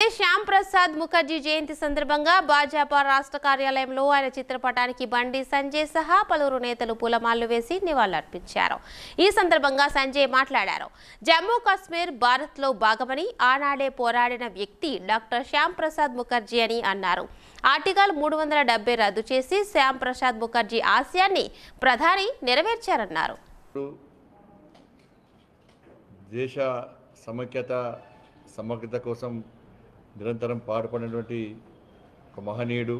శ్యామ్ ప్రసాద్ ముఖర్జీ జయంతి సందర్భంగా భాజపా రాష్ట్ర కార్యాలయంలో ఆయన చిత్రపటానికి బండి సంజయ్ సహా పలువురు నేతలు పూలమాలలు వేసి నివాళులర్పించారు ఈ సందర్భంగా సంజయ్ మాట్లాడారు జమ్మూ కాశ్మీర్ భారత్లో భాగమని ఆనాడే పోరాడిన వ్యక్తి డాక్టర్ శ్యామ్ ప్రసాద్ ముఖర్జీ అని అన్నారు ఆర్టికల్ మూడు వందల డెబ్బై రద్దు చేసి శ్యామ్ ప్రసాద్ ముఖర్జీ ఆశయాన్ని ప్రధాని నెరవేర్చారన్నారు దేశ సమైక్యత సమగ్రత కోసం నిరంతరం పాటుపడినటువంటి ఒక మహనీయుడు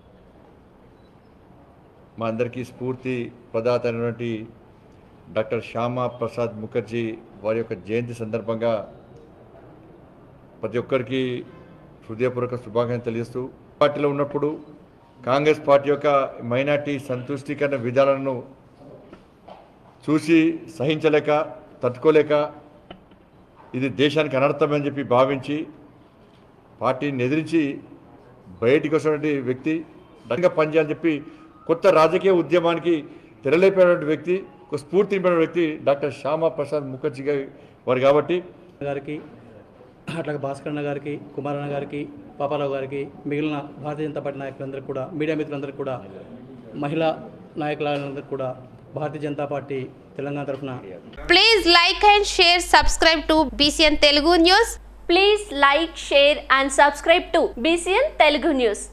మా అందరికీ స్ఫూర్తి ప్రదాత అయినటువంటి డాక్టర్ శ్యామా ప్రసాద్ ముఖర్జీ వారి యొక్క జయంతి సందర్భంగా ప్రతి ఒక్కరికి హృదయపూర్వక శుభాకాంక్షలు తెలియజేస్తూ పార్టీలో ఉన్నప్పుడు కాంగ్రెస్ పార్టీ యొక్క మైనార్టీ సంతుష్టీకరణ విధానాలను చూసి సహించలేక తట్టుకోలేక ఇది దేశానికి అనర్థమని చెప్పి భావించి పార్టీని ఎదిరించి బయటికి వచ్చినటువంటి వ్యక్తి దంగా పనిచేయాలని చెప్పి కొత్త రాజకీయ ఉద్యమానికి తెరలేపినటువంటి వ్యక్తి ఒక స్ఫూర్తి నింపిన వ్యక్తి డాక్టర్ శ్యామా ప్రసాద్ ముఖర్జీ గారి వారు కాబట్టి గారికి అట్లాగే భాస్కర్ అన్న గారికి కుమారన్న గారికి పాపారావు గారికి మిగిలిన భారతీయ జనతా పార్టీ నాయకులందరికీ కూడా మీడియా మిత్రులందరికీ కూడా మహిళా నాయకులందరికీ కూడా భారతీయ జనతా పార్టీ తెలంగాణ తరఫున please like and share subscribe to BCN Telugu news Please like, share and subscribe to BCN Telugu News.